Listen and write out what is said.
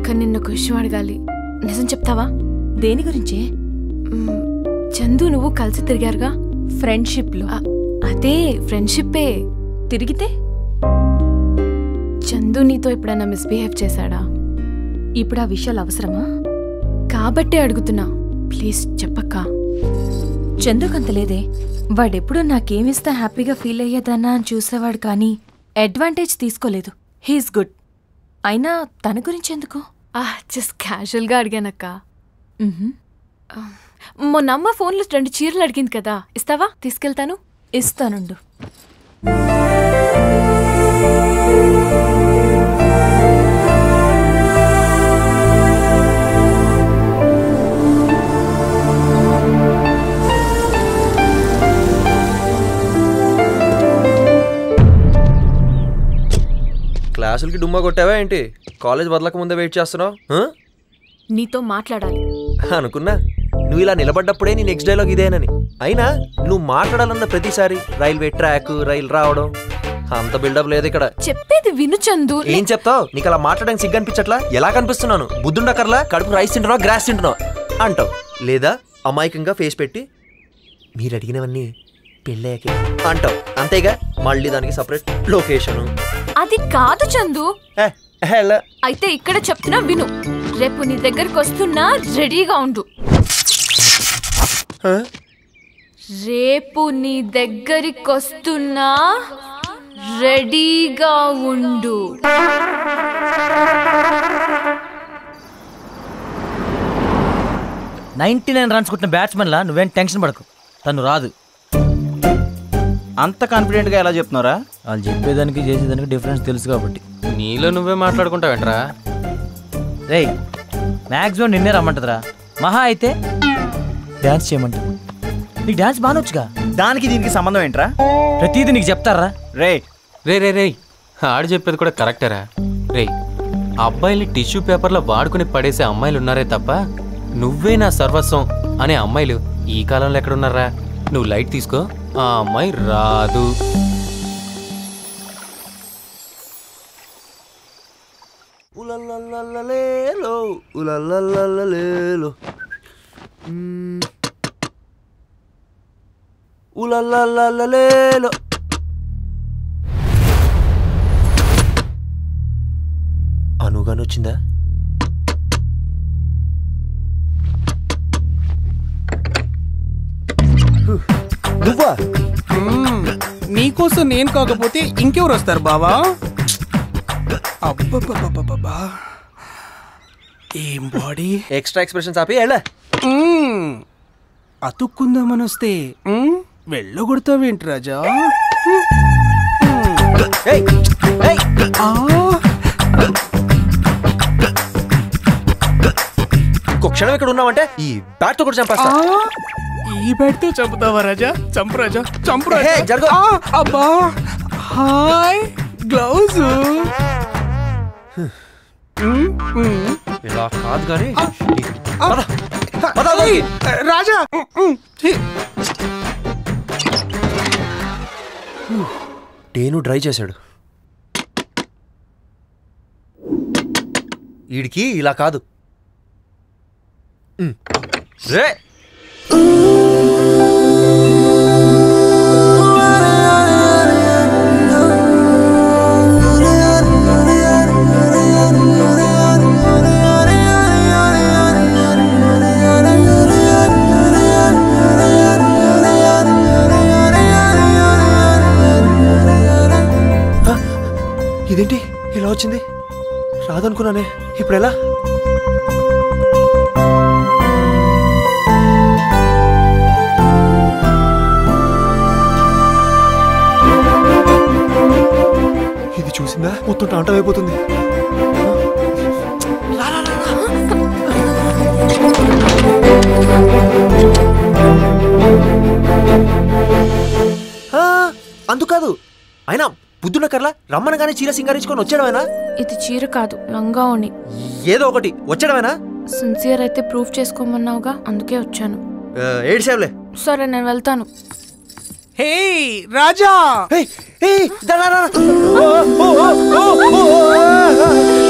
కానీ నిన్న ఒక విషయం అడగాలి నిజం చెప్తావా దేని గురించి మ్, చందు నువ్వు కలిసి తిరిగారుగా ఫ్రెండ్షిప్లో అ- అదే ఫ్రెండ్షిప్పే తిరిగితే చందు నీతో ఎప్పుడైనా మిస్బిహేవ్ చేశాడా ఇప్పుడు ఆ విషయాలు అవసరమా కాబట్టే అడుగుతున్నా ప్లీజ్ చెప్పక్క చందుకంత లేదే వాడెప్పుడు నాకేమిస్తా హ్యాపీగా ఫీల్ అయ్యేదన్నా అని చూసేవాడు కానీ అడ్వాంటేజ్ తీసుకోలేదు హీఈస్ గుడ్ అయినా తన గురించి ఎందుకు ఆహ్ జస్ట్ క్యాజువల్గా అడిగానక్క మ్హూ. మొన్న అమ్మ ఫోన్లో రెండు చీరలు అడిగింది కదా ఇస్తావా తీసుకెళ్తాను ఇస్తానుండు క్లాసులకి డుమ్మా కొట్టావా ఏంటి కాలేజ్ వదలక ముందే వెయిట్ చేస్తున్నావు ఆ? నీతో మాట్లాడాలి అనుకున్నా నువ్వు ఇలా నిలబడ్డప్పుడే నీ నెక్స్ట్ డైలాగ్ ఇదేనని అయినా నువ్వు మాట్లాడాలన్న ప్రతిసారి రైల్వే ట్రాక్ రైలు రావడం అంత బిల్డప్ లేదు ఇక్కడ చెప్పేది విను చందు ఏం చెప్తావు నీకు అలా మాట్లాడడానికి సిగ్గు అనిపించట్లా ఎలా కనిపిస్తున్నాను బుద్ధుండకర్లా కడుపు రైస్ తింటున్నావు గ్రాస్ తింటున్నావు అంటావు లేదా అమాయకంగా ఫేస్ పెట్టి మీరు అడిగినవన్నీ పెళ్ళయ్యాకే అంటావు అంతేగా మళ్ళీ దానికి సపరేట్ లొకేషను అది కాదు చందు ఏ, హెలా. అయితే ఇక్కడ చెప్తున్నా విను రేపు నీ దగ్గరకు వస్తున్నా రెడీగా ఉండు హ? రేపు నీ దగ్గరికి వస్తున్నా రెడీగా ఉండు నైన్టీ నైన్ రన్స్ కొట్టిన బ్యాట్స్మెన్లా నువ్వేం టెన్షన్ పడకు తను రాదు అంత కాన్ఫిడెంట్గా ఎలా చెప్తున్నారా వాళ్ళు చెప్పేదానికి చేసేదానికి డిఫరెన్స్ తెలుసు కాబట్టి నీలో నువ్వే మాట్లాడుకుంటావేంట్రా రేయ్ మ్యాక్సిమం నిన్నే రమ్మంటదిరా మహా అయితే డ్యాన్స్ చేయమంటుంది నీకు డ్యాన్స్ బానొచ్చుగా దానికి దీనికి సంబంధం ఏంట్రా ప్రతిదీ నీకు చెప్తారా రే రే రే రే ఆడు చెప్పేది కూడా కరెక్టరా రే అబ్బాయిల్ని టిష్యూ పేపర్లో వాడుకుని పడేసే అమ్మాయిలు ఉన్నారే తప్ప నువ్వే నా సర్వస్వం అనే అమ్మాయిలు ఈ కాలంలో ఎక్కడున్నారా నువ్వు లైట్ తీసుకో ఆ అమ్మాయి రాదు ఉలల్లల్లలేలో, ఉలల్లల్లలేలో. మ్మ్. ఉలల్లల్లలేలో. అనుగాని వచ్చిందా నువ్వా మ్మ్. నీకోసం నేను కాకపోతే ఇంకెవరు వస్తారు బావా అబ్బబ్బబ్బబ్బబ్బా ఏం బాడీ ఎక్స్ట్రా ఎక్స్ప్రెషన్స్ ఆపి ఎలా మ్మ్. అతుక్కుందామని వస్తే మ్మ్, వెళ్ళగొడతావేంటి రాజా ఏయ్ ఏయ్ ఆ, ఇంకో క్షణం ఇక్కడ ఉన్నావంటే ఈ బ్యాట్ తో కూడా ఆ, చంపేస్తా ఈ బెడ్తో చంపుతావా రాజా చంపు రాజా చంపు రాజా హే, జరగ. ఆ, అబ్బా హాయ్ గ్లౌజ్ ఇలా కాదు కానీ ఆ, పద, పద ఏయ్, లోపలికి. రాజా మ్మ్, ఛీ. టేను డ్రై చేశాడు వీడికి ఇలా కాదు ఉమ్. రే ఆ, ఇదేంటి ఇలా వచ్చింది రాదనుకున్నానే ఇప్పుడు ఎలా ఇది చూసిందా మొత్తం టాంటం అయిపోతుంది ఆ, అందుకాదు అయినా బుద్ధున కర్ల రమ్మనగానే చీర సింగారించుకొని వచ్చాడమేనా ఇది చీర కాదు లంగా ఉని ఏదో ఒకటి వచ్చాడమేనా సిన్సియర్ అయితే ప్రూఫ్ చేసుకోమన్నావుగా అందుకే వచ్చాను ఏడ్చావులే సరే నేను వెళ్తాను హే రాజా ఏయ్, ఏయ్, దా, దా, దా. ఓ, ఓ, ఓ, ఓ, ఓ, ఓ, ఓ.